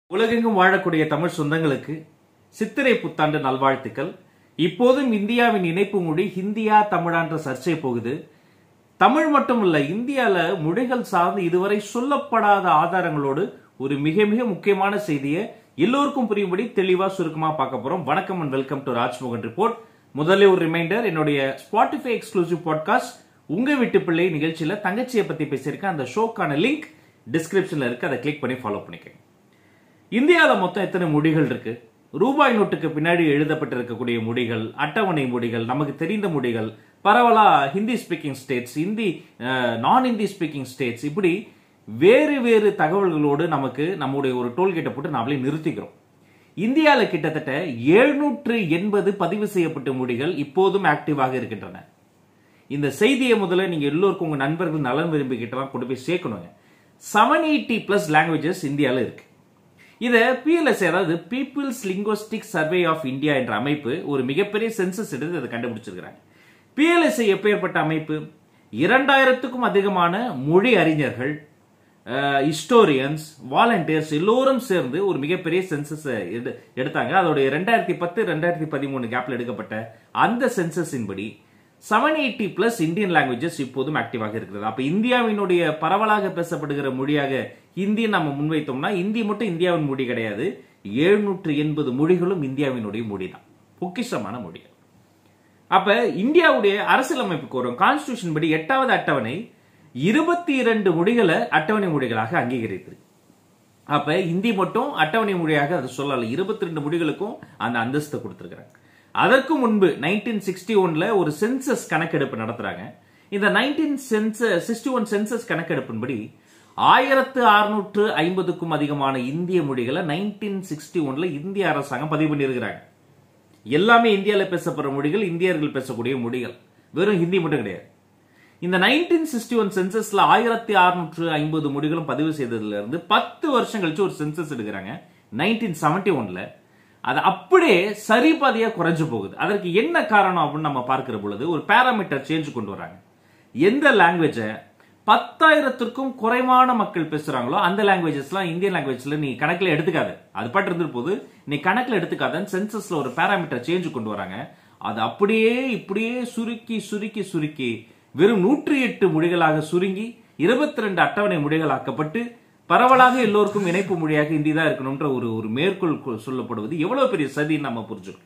உலகெங்கும் வாழக்கூடிய தமிழ் சொந்தங்களுக்கு சித்திரை புத்தாண்டு நல்வாழ்த்துக்கள் இப்போதும் இந்தியாவின் இணைப்பு மொழி ஹிந்தியா தமிழான்ற சர்ச்சை போகுது தமிழ் மட்டும் இல்ல இந்தியால மொழிகள் சார்ந்து இதுவரை சொல்லப்படாத ஆதாரங்களோடு ஒரு மிக மிக முக்கியமான செய்தியை எல்லோருக்கும் புரியும்படி தெளிவா சுருக்கமா பார்க்க போறோம் வணக்கம் and welcome to Rajmohan report முதல்ல ஒரு ரிமைண்டர் என்னுடைய ஸ்பாட்டிஃபை எக்ஸ்க்ளூசிவ் பாட்காஸ்ட் உங்க வீட்டு பிள்ளை நிகழ்ச்சியில தங்கச்சியை பத்தி பேசியிருக்கேன் அந்த ஷோக்கான லிங்க் டிஸ்கிரிப்ஷன்ல இருக்கு அதை கிளிக் பண்ணி ஃபாலோ பண்ணிக்கங்க இந்தியாவில் மொத்தம் எத்தனை மொழிகள் இருக்கு ரூபாய் நோட்டுக்கு பின்னாடி எழுதப்பட்டிருக்கக்கூடிய மொழிகள் அட்டவணை மொழிகள் நமக்கு தெரிந்த மொழிகள் பரவலா ஹிந்தி ஸ்பீக்கிங் ஸ்டேட்ஸ் ஹிந்தி நான் ஹிந்தி ஸ்பீக்கிங் ஸ்டேட்ஸ் இப்படி வேறு வேறு தகவல்களோடு நமக்கு நம்முடைய ஒரு டோல்கேட்டை போட்டு நாமளே நிறுத்திக்கிறோம் இந்தியாவில் கிட்டத்தட்ட எழுநூற்று எண்பது பதிவு செய்யப்பட்ட மொழிகள் இப்போதும் ஆக்டிவாக இருக்கின்றன இந்த செய்தியை முதல்ல நீங்க எல்லோருக்கும் உங்க நண்பர்கள் நலன் விரும்பிக்கிட்டலாம் கொண்டு போய் சேர்க்கணுங்க செவன் எயிட்டி பிளஸ் லாங்குவேஜஸ் இந்தியாவில் இருக்கு இதை பிஎல்எஸ் அதாவது people's linguistic survey of India என்ற அமைப்பு ஒரு மிகப்பெரிய சென்சஸ் எடுத்து அதை கண்டுபிடிச்சிருக்கிறாங்க பிஎல்எஸ்ஐ எப்பேற்பட்ட அமைப்பு இரண்டாயிரத்துக்கும் அதிகமான மொழி அறிஞர்கள் ஹிஸ்டோரியன்ஸ் வாலண்டியர்ஸ் எல்லோரும் சேர்ந்து ஒரு மிகப்பெரிய சென்சஸ் எடுத்தாங்க அதோடைய ரெண்டாயிரத்தி பத்து ரெண்டாயிரத்தி பதிமூணு கேப்ல எடுக்கப்பட்ட அந்த சென்சஸின் படி seven eighty plus Indian languages இப்போதும் ஆக்டிவாக இருக்கிறது அப்ப இந்தியாவினுடைய பரவலாக பேசப்படுகிற மொழியாக ஹிந்தி நம்ம முன்வைத்தோம்னா இந்தி மட்டும் இந்தியாவின் மொழி கிடையாது எழுநூற்று எண்பது மொழிகளும் இந்தியாவினுடைய மொழி தான் பொக்கிஷமான மொழிகள் அப்ப இந்தியாவுடைய அரசியலமைப்புக்கு வரும் கான்ஸ்டியூஷன் படி எட்டாவது அட்டவணை இருபத்தி இரண்டு மொழிகளை அட்டவணை மொழிகளாக அங்கீகரித்திருக்கு அப்ப இந்தி மட்டும் அட்டவணை மொழியாக அது சொல்லல இருபத்தி ரெண்டு மொழிகளுக்கும் அந்த அந்தஸ்து கொடுத்திருக்கிறாங்க அதற்கு முன்பு நைன்டீன் சிக்ஸ்டி ஒன்ல ஒரு சென்சஸ் கணக்கெடுப்பு நடத்துறாங்க இந்த nineteen census sixty one census கணக்கெடுப்பின்படி ஆயிரத்து அறுநூற்று ஐம்பதுக்கும் அதிகமான இந்திய மொழிகளை நைன்டீன் சிக்ஸ்டி ஒன்ல இந்திய அரசாங்கம் பதிவு பண்ணியிருக்கிறாங்க எல்லாமே இந்தியாவில் பேசப்படுற மொழிகள் இந்தியர்கள் பேசக்கூடிய மொழிகள் வெறும் ஹிந்தி மட்டும் கிடையாது இந்த நைன்டீன் சிக்ஸ்டி ஒன் சென்சஸ்ல ஆயிரத்தி அறுநூற்று ஐம்பது மொழிகளும் பதிவு செய்ததுல இருந்து பத்து வருஷம் கழிச்சு ஒரு சென்சஸ் எடுக்கிறாங்க நைன்டீன் செவன்டி ஒன்ல அது அப்படியே சரிபாதியா குறைஞ்சு போகுது அதற்கு என்ன காரணம் அப்படின்னு நம்ம பார்க்கிற பொழுது ஒரு பேராமீட்டர் சேஞ்ச் கொண்டு வராங்க எந்த லாங்குவேஜை பத்தாயிரத்திற்கும் குறைவான மக்கள் பேசுறாங்களோ அந்த லாங்குவேஜஸ்லாம் இந்தியன் லாங்குவேஜ்ல நீ கணக்கில் எடுத்துக்காத அது பாட்டு இருந்துட்டு போது நீ கணக்கில் எடுத்துக்காத சென்சஸ்ல ஒரு பேராமீட்டர் சேஞ்ச் கொண்டு வராங்க அது அப்படியே இப்படியே சுருக்கி சுருக்கி சுருக்கி வெறும் நூற்றி எட்டு மொழிகளாக சுருங்கி இருபத்தி ரெண்டு அட்டவணை மொழிகளாக்கப்பட்டு பரவலாக எல்லோருக்கும் இணைப்பு மொழியாக ஹிந்தி தான் இருக்கணும்ன்ற ஒரு ஒரு மேற்கோள் சொல்லப்படுவது எவ்வளவு பெரிய சதின்னு நம்ம புரிஞ்சுக்கணும்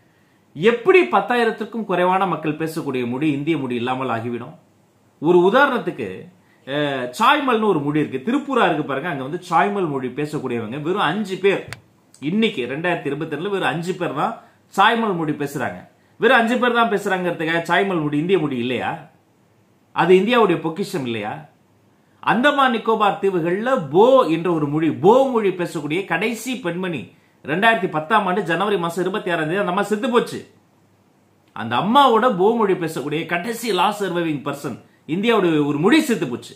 எப்படி பத்தாயிரத்துக்கும் குறைவான மக்கள் பேசக்கூடிய மொழி இந்திய மொழி இல்லாமல் ஆகிவிடும் ஒரு உதாரணத்துக்கு சாய்மல்னு ஒரு மொழி இருக்கு திருப்பூரா இருக்கு பாருங்க அங்க வந்து சாய்மல் மொழி பேசக்கூடியவங்க வெறும் அஞ்சு பேர் இன்னைக்கு ரெண்டாயிரத்தி இருபத்தி ரெண்டுல வெறும் அஞ்சு பேர் தான் சாய்மல் மொழி பேசுறாங்க வெறும் அஞ்சு பேர் தான் பேசுறாங்கிறதுக்காக சாய்மல் மொழி இந்திய மொழி இல்லையா அது இந்தியாவுடைய பொக்கிஷம் இல்லையா அந்தமான் நிக்கோபார் தீவுகள்ல போ என்ற ஒரு மொழி போ மொழி பேசக்கூடிய கடைசி பெண்மணி ரெண்டாயிரத்தி பத்தாம் ஆண்டு ஜனவரி மாசம் இருபத்தி ஆறாம் தேதி அந்த அம்மா செத்து போச்சு அந்த அம்மாவோட போ மொழி பேசக்கூடிய கடைசி லாஸ் சர்வைவிங் பர்சன் இந்தியாவுடைய ஒரு மொழி செத்து போச்சு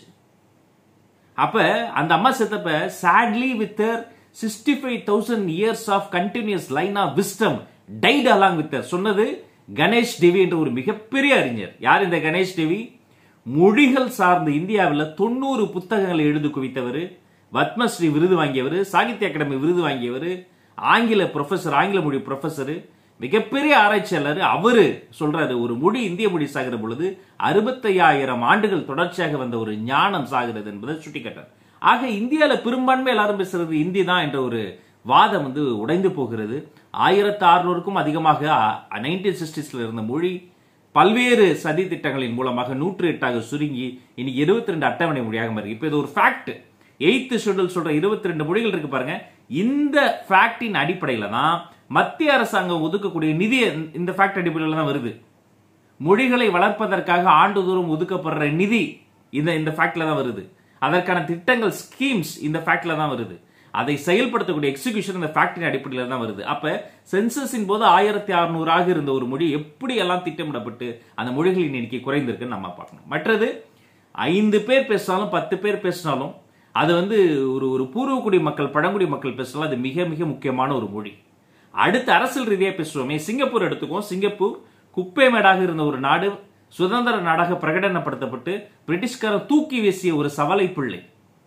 அப்ப அந்த அம்மா செத்தப்ப sadly with sixty five thousand years of continuous line of wisdom tied along with சொன்னது கணேஷ் தேவி என்ற ஒரு மிகப்பெரிய அறிஞர் யார் இந்த கணேஷ் தேவி மொழிகள் சார்ந்த இந்தியாவில் தொண்ணூறு புத்தகங்களை எழுதி குவித்தவர் பத்மஸ்ரீ விருது வாங்கியவர் சாகித்ய அகாடமி விருது வாங்கியவர் ஆங்கில ப்ரொஃபசர் ஆங்கில மொழி ப்ரொஃபசர் மிகப்பெரிய ஆராய்ச்சியாளர் அவரு சொல்றாரு ஒரு மொழி இந்திய மொழி சாகிற பொழுது அறுபத்தையாயிரம் ஆண்டுகள் தொடர்ச்சியாக வந்த ஒரு ஞானம் சாகிறது என்பதை சுட்டிக்காட்டார் ஆக இந்தியால பெரும்பான்மை எல்லாரும் பேசுறது இந்தி தான் என்ற ஒரு வாதம் வந்து உடைந்து போகிறது ஆயிரத்தி அறுநூறுக்கும் அதிகமாக நைன்டீன் சிக்ஸ்டிஸ்ல இருந்த மொழி பல்வேறு சதி திட்டங்களின் மூலமாக நூற்று எட்டாக சுருங்கி இன்னைக்கு இருபத்தி ரெண்டு அட்டவணை மொழியாக மாறி இப்ப இது ஒரு ஃபேக்ட் எயித்து ஷெடியூல் சொல்ற இருபத்தி ரெண்டு மொழிகள் இருக்கு பாருங்க இந்த ஃபேக்டின் அடிப்படையில தான் மத்திய அரசாங்கம் ஒதுக்கக்கூடிய நிதி இந்த ஃபேக்ட் அடிப்படையில் தான் வருது மொழிகளை வளர்ப்பதற்காக ஆண்டுதோறும் ஒதுக்கப்படுற நிதி இந்த இந்த ஃபேக்ட்ல தான் வருது அதற்கான திட்டங்கள் ஸ்கீம்ஸ் இந்த ஃபேக்ட்ல தான் வருது அதை செயல்படுத்தக்கூடிய எக்ஸிகியூஷன் இந்த ஃபேக்டரி அடிப்படையில் தான் வருது அப்ப சென்சஸின் போது ஆயிரத்தி அறுநூறாக இருந்த ஒரு மொழி எப்படி எல்லாம் திட்டமிடப்பட்டு அந்த மொழிகளின் எண்ணிக்கை குறைந்திருக்குன்னு நம்ம பார்க்கணும் மற்றது ஐந்து பேர் பேசினாலும் பத்து பேர் பேசினாலும் அது வந்து ஒரு ஒரு பூர்வக்குடி மக்கள் பழங்குடி மக்கள் பேசினாலும் அது மிக மிக முக்கியமான ஒரு மொழி அடுத்து அரசியல் ரீதியாக பேசுவோமே சிங்கப்பூர் எடுத்துக்கோம் சிங்கப்பூர் குப்பை மேடாக இருந்த ஒரு நாடு சுதந்திர நாடாக பிரகடனப்படுத்தப்பட்டு பிரிட்டிஷ்காரர் தூக்கி வீசிய ஒரு சவலை பிள்ளை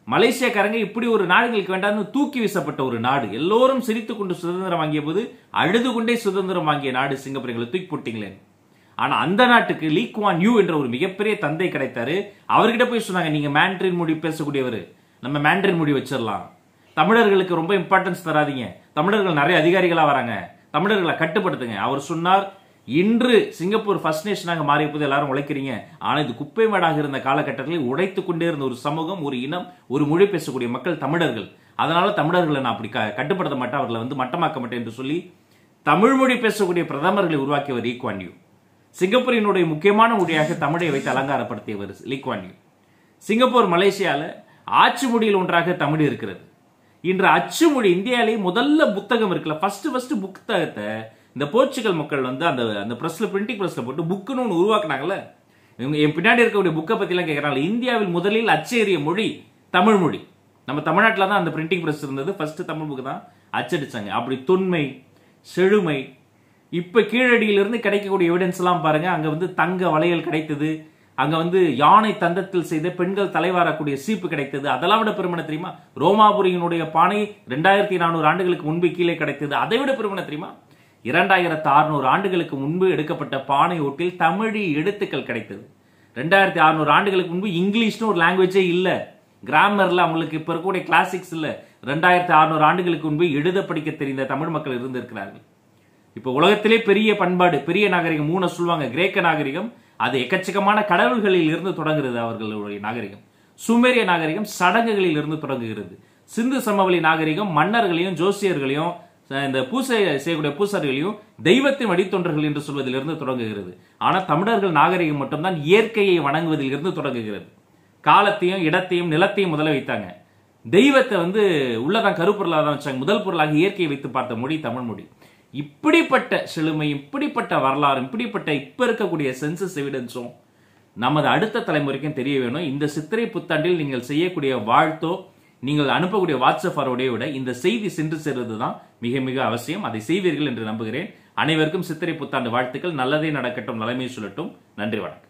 மலேசியாக்காரங்க இப்படி ஒரு நாடுகளுக்கு வேண்டாம்னு தூக்கி வீசப்பட்ட ஒரு நாடு எல்லோரும் சிரித்துக் கொண்டு சுதந்திரம் வாங்கிய போது அழுது கொண்டே சுதந்திரம் வாங்கிய நாடு சிங்கப்பூர் எங்களை தூக்கி போட்டீங்களேன் ஆனா அந்த நாட்டுக்கு லீ குவான் யூ என்ற ஒரு மிகப்பெரிய தந்தை கிடைத்தாரு அவர்கிட்ட போய் சொன்னாங்க நீங்க மேண்ட்ரின் மொழி பேசக்கூடியவர் நம்ம மேண்ட்ரின் மொழி வச்சிடலாம் தமிழர்களுக்கு ரொம்ப இம்பார்ட்டன்ஸ் தராதீங்க தமிழர்கள் நிறைய அதிகாரிகளா வராங்க தமிழர்களை கட்டுப்படுத்துங்க அவர் சொன்னார் இன்று சிங்கப்பூர் ஃபர்ஸ்ட் நேஷனாக மாறிய போது எல்லாரும் உழைக்கிறீங்க ஆனா இது குப்பை மேடாக இருந்த காலகட்டத்தில் உடைத்து கொண்டே இருந்த ஒரு சமூகம் ஒரு இனம் ஒரு மொழி பேசக்கூடிய மக்கள் தமிழர்கள் அதனால தமிழர்களை நான் அப்படி க- கட்டுப்படுத்த மாட்டேன் அவர்களை வந்து மட்டமாக்க மாட்டேன் என்று சொல்லி தமிழ் மொழி பேசக்கூடிய பிரதமர்களை உருவாக்கியவர் ஈக்வான் யூ சிங்கப்பூரினுடைய முக்கியமான மொழியாக தமிழை வைத்து அலங்காரப்படுத்தியவர் லீக்வான் யூ சிங்கப்பூர் மலேசியால ஆட்சி மொழியில் ஒன்றாக தமிழ் இருக்கிறது இன்று அச்சு மொழி இந்தியாவிலேயே முதல்ல புத்தகம் இருக்குல்ல ஃபர்ஸ்ட் ஃபர்ஸ்ட் புத்தகத்தை இந்த போர்ச்சுகல் மக்கள் வந்து அந்த அந்த பிரஸ்ல பிரிண்டிங் பிரஸ்ல போட்டு புக்குன்னு ஒன்று உருவாக்குனாங்கல்ல இவங்க என் பின்னாடி இருக்கக்கூடிய புக்கை பத்திலாம் கேட்கறாங்க இந்தியாவில் முதலில் அச்சேறிய மொழி தமிழ் மொழி நம்ம தமிழ்நாட்டில் தான் அந்த பிரிண்டிங் பிரஸ் இருந்தது ஃபர்ஸ்ட் தமிழ் புக்கு தான் அச்சடிச்சாங்க அப்படி தொன்மை செழுமை இப்ப கீழடியிலிருந்து கிடைக்கக்கூடிய எவிடன்ஸ் எல்லாம் பாருங்க அங்க வந்து தங்க வளையல் கிடைத்தது அங்க வந்து யானை தந்தத்தில் செய்த பெண்கள் தலைவாரக்கூடிய சீப்பு கிடைத்தது அதெல்லாம் விட பெருமன தெரியுமா ரோமாபுரியினுடைய பானை ரெண்டாயிரத்தி நானூறு ஆண்டுகளுக்கு முன்பு கீழே கிடைத்தது அதை விட பெருமன தெரியுமா இரண்டாயிரத்து அறுநூறு ஆண்டுகளுக்கு முன்பு எடுக்கப்பட்ட பானை ஒட்டில் தமிழி எழுத்துக்கள் கிடைத்தது ரெண்டாயிரத்தி அறுநூறு ஆண்டுகளுக்கு முன்பு இங்கிலீஷ்னு ஒரு லாங்குவேஜே இல்ல கிராமர்ல அவங்களுக்கு இப்ப இருக்கக்கூடிய கிளாசிக்ஸ் இல்ல ரெண்டாயிரத்தி அறுநூறு ஆண்டுகளுக்கு முன்பு எழுத படிக்க தெரிந்த தமிழ் மக்கள் இருந்திருக்கிறார்கள் இப்ப உலகத்திலே பெரிய பண்பாடு பெரிய நாகரிகம் மூணு சொல்லுவாங்க கிரேக்க நாகரிகம் அது எக்கச்சக்கமான கடவுள்களில் இருந்து தொடங்குகிறது அவர்களுடைய நாகரிகம் சுமேரிய நாகரிகம் சடங்குகளில் இருந்து தொடங்குகிறது சிந்து சமவெளி நாகரிகம் மன்னர்களையும் ஜோசியர்களையும் அஹ், இந்த பூசை செய்யக்கூடிய பூசர்களையும் தெய்வத்தின் வழித்தொன்றர்கள் என்று சொல்வதிலிருந்து தொடங்குகிறது ஆனா தமிழர்கள் நாகரிகம் மட்டும்தான் இயற்கையை வணங்குவதில் இருந்து தொடங்குகிறது காலத்தையும் இடத்தையும் நிலத்தையும் முதல்ல வைத்தாங்க தெய்வத்தை வந்து உள்ளதான் கருப்பொருளாக தான் வச்சாங்க முதல் பொருளாக இயற்கையை வைத்து பார்த்த மொழி தமிழ் மொழி இப்படிப்பட்ட செழுமை இப்படிப்பட்ட வரலாறு இப்படிப்பட்ட இப்ப இருக்கக்கூடிய சென்சஸ் எவிடன்ஸும் நமது அடுத்த தலைமுறைக்கும் தெரிய வேணும் இந்த சித்திரை புத்தாண்டில் நீங்கள் செய்யக்கூடிய வாழ்த்தோ நீங்கள் அனுப்பக்கூடிய வாட்ஸ்அப் ஃபார்வர்டை விட இந்த செய்தி சென்று சேர்வது தான் மிக மிக அவசியம் அதை செய்வீர்கள் என்று நம்புகிறேன் அனைவருக்கும் சித்திரை புத்தாண்டு வாழ்த்துக்கள் நல்லதே நடக்கட்டும் நலமே சொல்லட்டும் நன்றி வணக்கம்